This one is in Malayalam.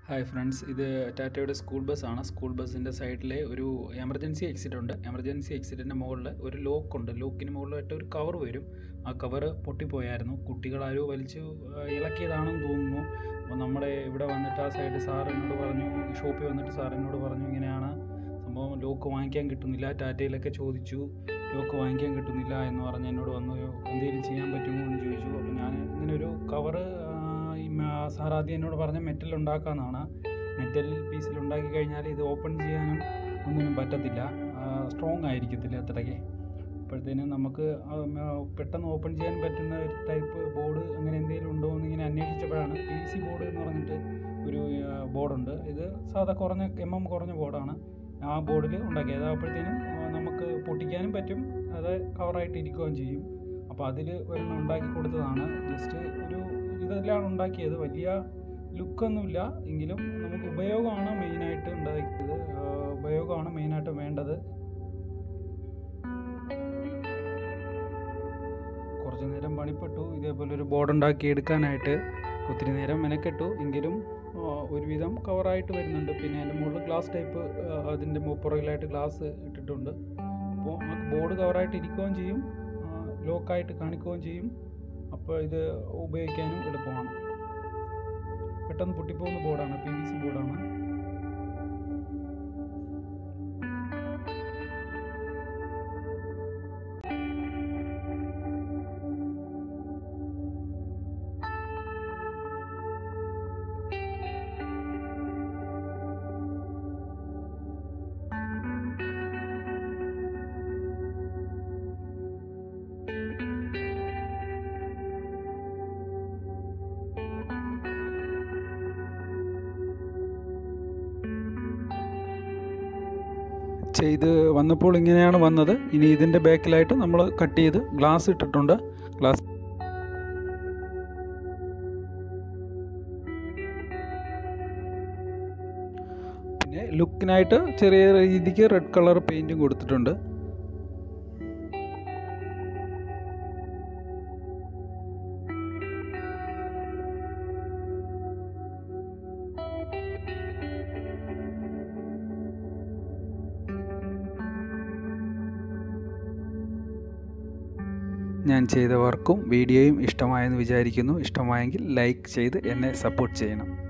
ഹായ് ഫ്രണ്ട്സ് ഇത് ടാറ്റയുടെ സ്കൂൾ ബസ്സാണ് സ്കൂൾ ബസ്സിൻ്റെ സൈഡിലെ ഒരു എമർജൻസി എക്സിറ്റ് ഉണ്ട് എമർജൻസി എക്സിറ്റിൻ്റെ മുകളിൽ ഒരു ലോക്ക് ഉണ്ട് ലോക്കിന് മുകളിലായിട്ട് ഒരു കവർ വരും ആ കവർ പൊട്ടിപ്പോയായിരുന്നു കുട്ടികളാരോ വലിച്ച് ആ, ഇളക്കിയതാണെന്ന് തോന്നുന്നു അപ്പോൾ നമ്മുടെ ഇവിടെ വന്നിട്ട് ആ സൈഡ് സാർ എന്നോട് പറഞ്ഞു ഷോപ്പിൽ വന്നിട്ട് സാർ എന്നോട് പറഞ്ഞു ഇങ്ങനെയാണ് സംഭവം ലോക്ക് വാങ്ങിക്കാൻ കിട്ടുന്നില്ല ടാറ്റയിലൊക്കെ ചോദിച്ചു ലോക്ക് വാങ്ങിക്കാൻ കിട്ടുന്നില്ല എന്ന് പറഞ്ഞ് എന്നോട് വന്നു എന്തെങ്കിലും ചെയ്യാൻ പറ്റുമോ എന്ന് ചോദിച്ചു അപ്പോൾ ഞാൻ ഇങ്ങനെ ഒരു കവറ് സാർ ആദ്യം എന്നോട് പറഞ്ഞ മെറ്റൽ ഉണ്ടാക്കാമെന്നാണ് മെറ്റൽ പീസിൽ ഉണ്ടാക്കി കഴിഞ്ഞാൽ ഇത് ഓപ്പൺ ചെയ്യാനും ഒന്നിനും പറ്റത്തില്ല സ്ട്രോങ് ആയിരിക്കത്തില്ല അത്രയ്ക്ക് അപ്പോഴത്തേനും നമുക്ക് ആ, ഉം, ആ, പെട്ടെന്ന് ഓപ്പൺ ചെയ്യാൻ പറ്റുന്ന ഒരു ടൈപ്പ് ബോർഡ് അങ്ങനെ എന്തെങ്കിലും ഉണ്ടോ എന്ന് ഇങ്ങനെ അന്വേഷിച്ചപ്പോഴാണ് പി വി സി ബോർഡ് എന്ന് പറഞ്ഞിട്ട് ഒരു ബോർഡുണ്ട് ഇത് സാധാ കുറഞ്ഞ എം എം കുറഞ്ഞ ബോർഡാണ് ആ ബോർഡിൽ ഉണ്ടാക്കിയത് അപ്പോഴത്തേനും ആ, നമുക്ക് പൊട്ടിക്കാനും പറ്റും അത് കവറായിട്ട് ഇരിക്കുകയും ചെയ്യും അപ്പോൾ അതിൽ ഒരെണ്ണം ഉണ്ടാക്കി കൊടുത്തതാണ് ജസ്റ്റ് ഒരു ഇതെല്ലാം ഉണ്ടാക്കിയത് വലിയ ലുക്കൊന്നുമില്ല എങ്കിലും നമുക്ക് ഉപയോഗമാണ് മെയിനായിട്ട് ഉണ്ടാക്കിയത് ആ, ഉപയോഗമാണ് മെയിനായിട്ട് വേണ്ടത് കുറച്ച് നേരം പണിപ്പെട്ടു ഇതേപോലെ ഒരു ബോർഡ് ഉണ്ടാക്കി എടുക്കാനായിട്ട് ഒത്തിരി നേരം മെനക്കെട്ടു എങ്കിലും ആ, ഒരുവിധം കവറായിട്ട് വരുന്നുണ്ട് പിന്നെ അതിൻ്റെ മുകളിൽ ഗ്ലാസ് ടൈപ്പ് അതിൻ്റെ പുറകിലായിട്ട് ഗ്ലാസ് ഇട്ടിട്ടുണ്ട് അപ്പോൾ ആ ബോർഡ് കവറായിട്ട് ഇരിക്കുകയും ചെയ്യും ലോക്കായിട്ട് കാണിക്കുകയും ചെയ്യും അപ്പോൾ ഇത് ഉപയോഗിക്കാനും എളുപ്പമാണ് പെട്ടെന്ന് പൊട്ടിപ്പോകുന്ന ബോർഡാണ് പി വി സി ബോർഡാണ് ചെയ്ത് വന്നപ്പോൾ ഇങ്ങനെയാണ് വന്നത് ഇനി ഇതിൻ്റെ ബാക്കിലായിട്ട് നമ്മൾ കട്ട് ചെയ്ത് ഗ്ലാസ് ഇട്ടിട്ടുണ്ട് ഗ്ലാസ് പിന്നെ ലുക്കിനായിട്ട് ചെറിയ രീതിക്ക് റെഡ് കളർ പെയിൻറ്റും കൊടുത്തിട്ടുണ്ട് ഞാൻ ചെയ്ത വർക്കും വീഡിയോയും ഇഷ്ടമായെന്ന് വിചാരിക്കുന്നു ഇഷ്ടമായെങ്കിൽ ലൈക്ക് ചെയ്ത് എന്നെ സപ്പോർട്ട് ചെയ്യണം